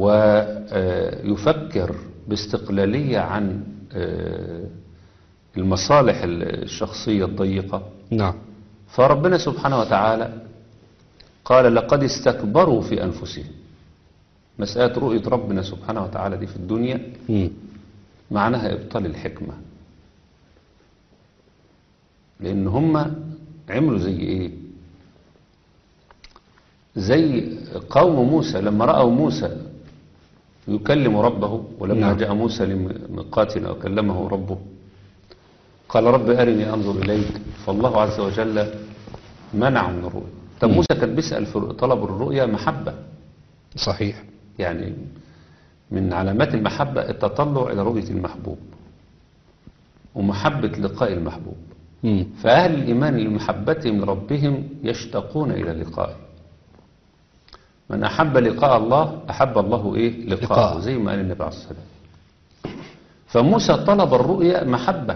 ويفكر باستقلالية عن آه، المصالح الشخصية الضيقة نعم فربنا سبحانه وتعالى قال لقد استكبروا في أنفسهم مسألة رؤية ربنا سبحانه وتعالى دي في الدنيا مم. معناها إبطال الحكمة لأن هم عملوا زي إيه زي قوم موسى لما رأوا موسى يكلم ربه ولما نعم. جاء موسى لميقاتنا وكلمه ربه قال رب أرني أنظر إليك فالله عز وجل منعه من الرؤيا طب موسى كان بيسأل في طلب الرؤيا محبة صحيح يعني من علامات المحبة التطلع إلى رؤية المحبوب ومحبة لقاء المحبوب مم. فأهل الإيمان لمحبتهم لربهم يشتاقون إلى لقائه من أحب لقاء الله أحب الله إيه لقاءه لقاءه. زي ما قال النبي عليه الصلاة والسلام فموسى طلب الرؤيا محبة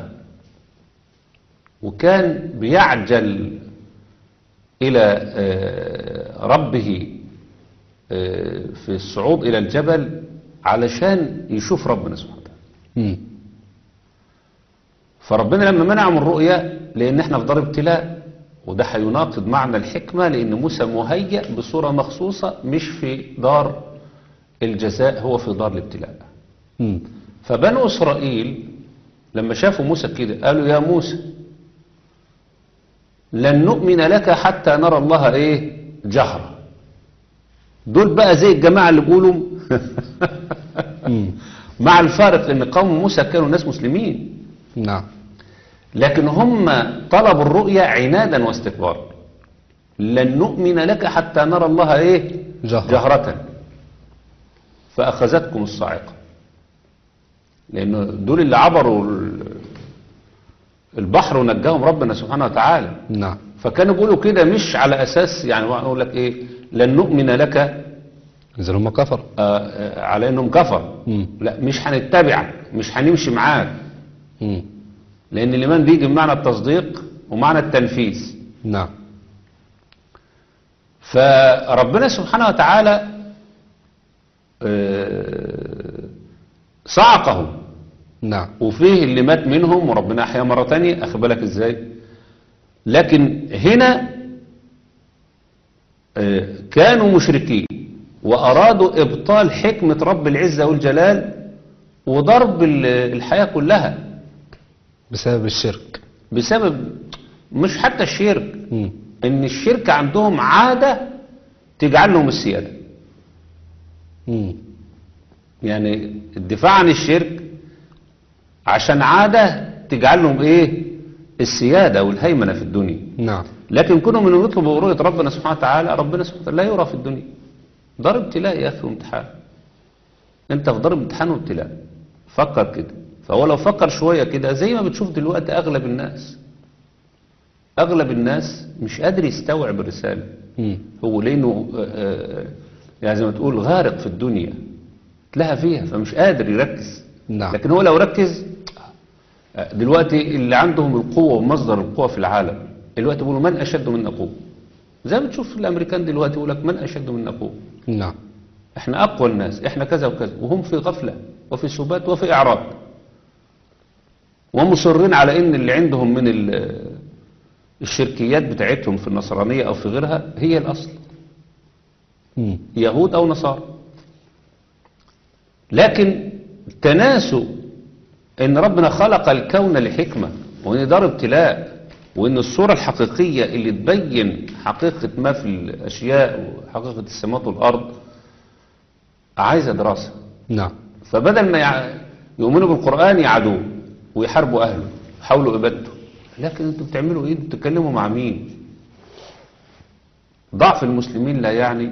وكان بيعجل إلى آه، ربه آه، في الصعود إلى الجبل علشان يشوف ربنا سبحانه وتعالى مم. فربنا لما منعه من الرؤيا لأن احنا في دار ابتلاء وده هيناقض معنى الحكمة لأن موسى مهيأ بصورة مخصوصة مش في دار الجزاء هو في دار الابتلاء مم. فبنو إسرائيل لما شافوا موسى كده قالوا يا موسى لن نؤمن لك حتى نرى الله ايه جهرة دول بقى زي الجماعة اللي بيقولوا مم. مع الفارق ان قوم موسى كانوا ناس مسلمين نعم لكن هم طلبوا الرؤيا عنادا واستكبارا لن نؤمن لك حتى نرى الله ايه جهرة. جهرة فأخذتكم الصاعقة لأن دول اللي عبروا ال- البحر ونجاهم ربنا سبحانه وتعالى نعم فكانوا بيقولوا كده مش على أساس يعني يقول لك إيه لن نؤمن لك إذا هم كفر آه، آه، على إنهم كفر مم. لا مش هنتبعك مش هنمشي معاك مم. لأن الإيمان بيجي بمعنى التصديق ومعنى التنفيذ نعم فربنا سبحانه وتعالى آه، صعقهم نعم وفيه اللي مات منهم وربنا أحيا مرة تانية أخد بالك إزاي لكن هنا آه، كانوا مشركين وأرادوا إبطال حكمة رب العزة والجلال وضرب ال- الحياة كلها بسبب الشرك بسبب مش حتى الشرك مم. ان الشرك عندهم عادة تجعلهم السيادة مم. يعني الدفاع عن الشرك عشان عادة تجعلهم ايه السيادة والهيمنة في الدنيا نعم لكن كونهم من يطلبوا رؤية ربنا سبحانه وتعالى ربنا سبحانه وتعالى لا يرى في الدنيا دار ابتلاء يا اخي وامتحان انت في دار امتحان وابتلاء فكر كده فهو لو فكر شوية كده زي ما بتشوف دلوقتي اغلب الناس اغلب الناس مش قادر يستوعب الرسالة مم. هو لانه آه، آه، يعني زي ما تقول غارق في الدنيا تلاها فيها فمش قادر يركز نعم. لكن هو لو ركز آه، دلوقتي اللي عندهم القوة ومصدر القوة في العالم دلوقتي بيقولوا من أشد منا قوة زي ما تشوف الأمريكان دلوقتي يقول لك من أشد منا قوة نعم احنا أقوى الناس احنا كذا وكذا وهم في غفلة وفي سبات وفي إعراض ومصرين على ان اللي عندهم من ال- الشركيات بتاعتهم في النصرانية او في غيرها هي الاصل مم. يهود او نصارى لكن تناسوا ان ربنا خلق الكون لحكمة وان دار ابتلاء وان الصورة الحقيقية اللي تبين حقيقة ما في الاشياء وحقيقة السماوات والارض عايزة دراسة نعم فبدل ما يع- يؤمنوا بالقرآن يعادوه ويحاربوا أهله يحاولوا إبادته لكن انتوا بتعملوا ايه انتوا بتتكلموا مع مين ضعف المسلمين لا يعني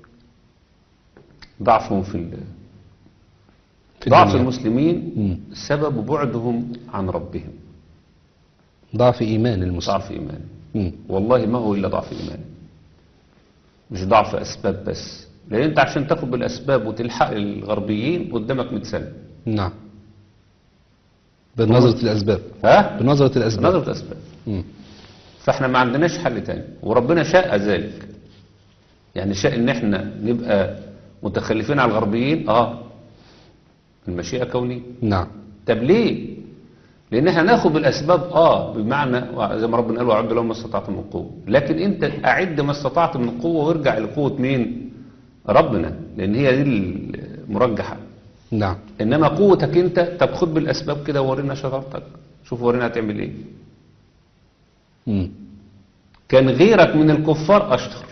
ضعفهم في ال- في ضعف الدنيا. المسلمين مم. سبب بعدهم عن ربهم ضعف إيمان المسلم ضعف إيمان مم. والله ما هو إلا ضعف إيمان مش ضعف أسباب بس لأن أنت عشان تاخد بالأسباب وتلحق الغربيين قدامك 100 سنة نعم بنظرة الأسباب ها؟ بنظرة الأسباب نظرة أسباب مم. فاحنا ما عندناش حل تاني وربنا شاء ذلك يعني شاء ان احنا نبقى متخلفين على الغربيين اه المشيئة كونية نعم طب ليه لان احنا ناخد بالاسباب اه بمعنى زي ما ربنا قال واعد لهم ما استطعتم من قوه لكن انت اعد ما استطعت من قوه وارجع لقوه مين ربنا لان هي دي المرجحه نعم انما قوتك انت طب خد بالاسباب كده وورينا شطارتك شوف ورينا هتعمل ايه مم. كان غيرك من الكفار اشطر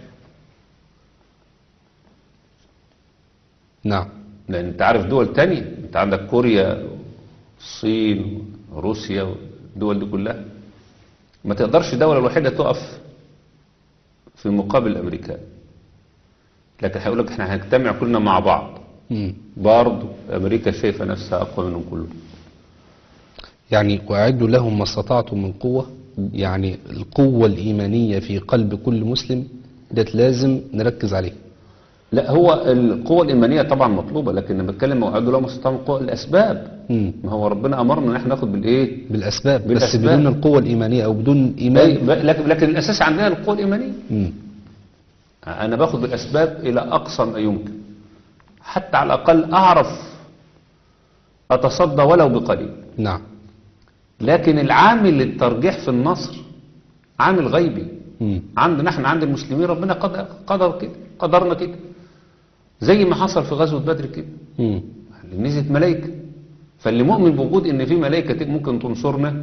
نعم لان انت عارف دول تانية انت عندك كوريا الصين روسيا والدول دي كلها ما تقدرش دولة الوحيدة تقف في مقابل الامريكان لكن هيقول لك احنا هنجتمع كلنا مع بعض مم. برضه امريكا شايفة نفسها اقوى منهم كلهم يعني وأعدوا لهم ما استطعتم من قوة يعني القوة الإيمانية في قلب كل مسلم ده لازم نركز عليه لا هو القوة الإيمانية طبعا مطلوبة لكن أنا بتكلم وعدوا لهم استطاعوا القوة الأسباب مم. ما هو ربنا أمرنا إن احنا ناخد بالإيه بالأسباب, بس بالأسباب. بدون القوة الإيمانية أو بدون أي- إيمان ب- لكن لكن الأساس عندنا القوة الإيمانية مم. أنا باخد بالأسباب إلى أقصى ما يمكن حتى على الأقل أعرف أتصدى ولو بقليل نعم لكن العامل للترجيح في النصر عامل غيبي مم. عندنا احنا عند المسلمين ربنا قدر, قدر كده قدرنا كده زي ما حصل في غزوة بدر كده مم. اللي نزلت ملائكة فاللي مؤمن بوجود ان في ملائكة تك- ممكن تنصرنا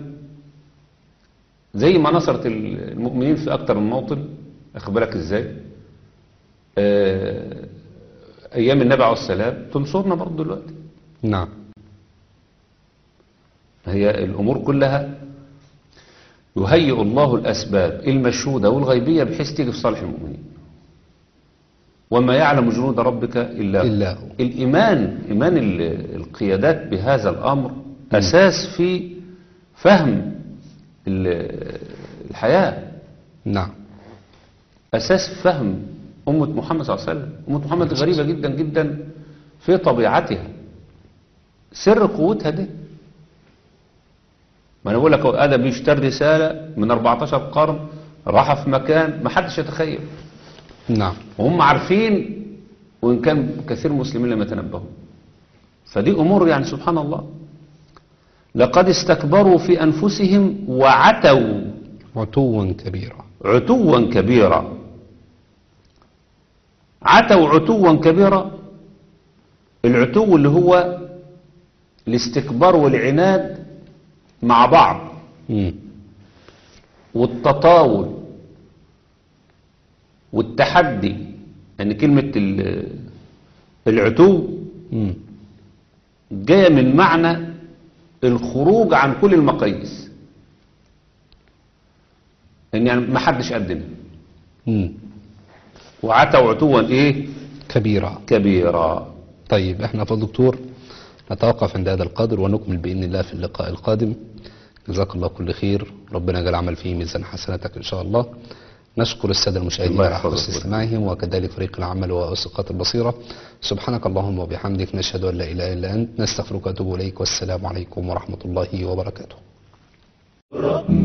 زي ما نصرت المؤمنين في اكتر من موطن اخد بالك ازاي آه، ايام النبي عليه السلام تنصرنا برضه دلوقتي نعم هي الامور كلها يهيئ الله الاسباب المشهودة والغيبية بحيث تيجي في صالح المؤمنين وما يعلم جنود ربك الا هو إلا هو الإيمان إيمان ال- القيادات بهذا الأمر أساس في فهم ال- الحياة نعم أساس في فهم أمة محمد صلى الله عليه وسلم أمة محمد غريبة جدا جدا في طبيعتها سر قوتها ده ما أنا بقول لك هو آدم بيشتري رسالة من 14 قرن راح في مكان ما حدش يتخيل نعم وهم عارفين وإن كان كثير من المسلمين لم يتنبهوا فدي أمور يعني سبحان الله لقد استكبروا في أنفسهم وعتوا عتوا كبيرا عتوا كبيرا عتوا عتوا كبيرا العتو اللي هو الاستكبار والعناد مع بعض مم. والتطاول والتحدي يعني كلمة ال- العتو مم. جاية من معنى الخروج عن كل المقاييس ان يعني ما حدش قدنا مم. وعتوا عتوا ايه كبيرا كبيرا طيب احنا فضل دكتور نتوقف عند هذا القدر ونكمل بإذن الله في اللقاء القادم جزاك الله كل خير ربنا يجعل عمل فيه ميزان حسناتك إن شاء الله نشكر السادة المشاهدين الله على يحفظك. حسن استماعهم وكذلك فريق العمل وأسقاط البصيرة سبحانك اللهم وبحمدك نشهد أن لا إله إلا أنت نستغفرك وأتوب إليك والسلام عليكم ورحمة الله وبركاته